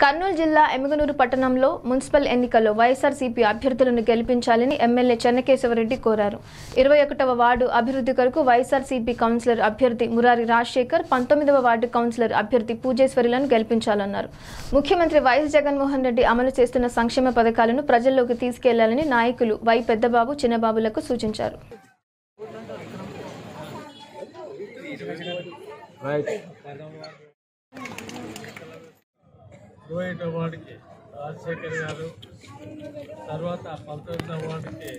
కర్నూలు జిల్లా ఎమ్మిగనూరు పట్టణంలో మున్సిపల్ ఎన్నికల్లో వైఎస్ఆర్సీపీ అభ్యర్థులను గెలిపించాలని ఎమ్మెల్యే చెన్నకేశవరెడ్డి కోరారు ఇరవై ఒకటవ వార్డు అభివృద్ధి కొరకు వైఎస్ఆర్సీపీ కౌన్సిలర్ అభ్యర్థి మురారి రాజశేఖర్ పంతొమ్మిదవ వార్డు కౌన్సిలర్ అభ్యర్థి పూజేశ్వరిలను గెలిపించాలన్నారు ముఖ్యమంత్రి వైఎస్ జగన్మోహన్ రెడ్డి అమలు చేస్తున్న సంక్షేమ పథకాలను ప్రజల్లోకి తీసుకెళ్లాలని నాయకులు వై పెద్దబాబు చిన్నబాబులకు సూచించారు ఇరవై ఐదో వార్డుకి రాజశేఖర్ గారు తర్వాత పంతొమ్మిదవ వార్డుకి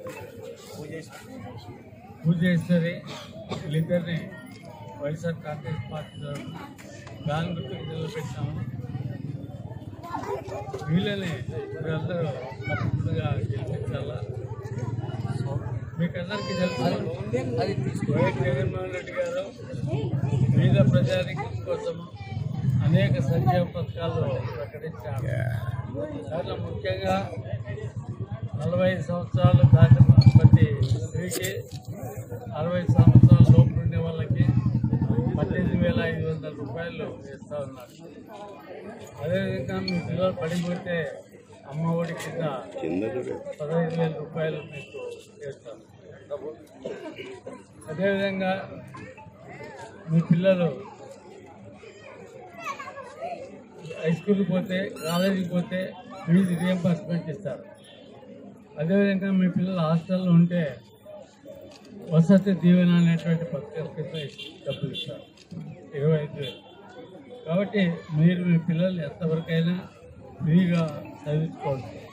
పూజేశ్వరి వీళ్ళిద్దరిని వైఎస్ఆర్ కాంగ్రెస్ పార్టీ తరఫున దాని గుర్తుకు నిలబెట్టాము వీళ్ళని మీరందరూ తప్పకుండా గెలిపించాలా మీకు అందరికీ తెలుసు వైఎస్ జగన్మోహన్ రెడ్డి గారు పేద ప్రజానికి కోసం అనేక సంక్షేమ పథకాలు ప్రకటించారు దాంట్లో ముఖ్యంగా నలభై ఐదు సంవత్సరాలు దాటిన ప్రతి స్త్రీకి అరవై సంవత్సరాల లోపు ఉండే వాళ్ళకి పద్దెనిమిది వేల ఐదు వందల రూపాయలు ఇస్తూ ఉన్నారు అదేవిధంగా మీ పిల్లలు పడిపోతే అమ్మ ఒడి కింద పదహైదు వేల రూపాయలు మీకు చేస్తాను అదేవిధంగా మీ పిల్లలు హై స్కూల్కి పోతే కాలేజీకి పోతే ఫీజు రియంబర్స్మెంట్ ఇస్తారు అదేవిధంగా మీ పిల్లలు హాస్టల్లో ఉంటే వసతి దీవెన అనేటువంటి పథకం కింద ఇస్- డబ్బులు ఇస్తారు ఇరవై ఐదు వేలు కాబట్టి మీరు మీ పిల్లల్ని ఎంతవరకైనా ఫ్రీగా చదివించుకోవచ్చు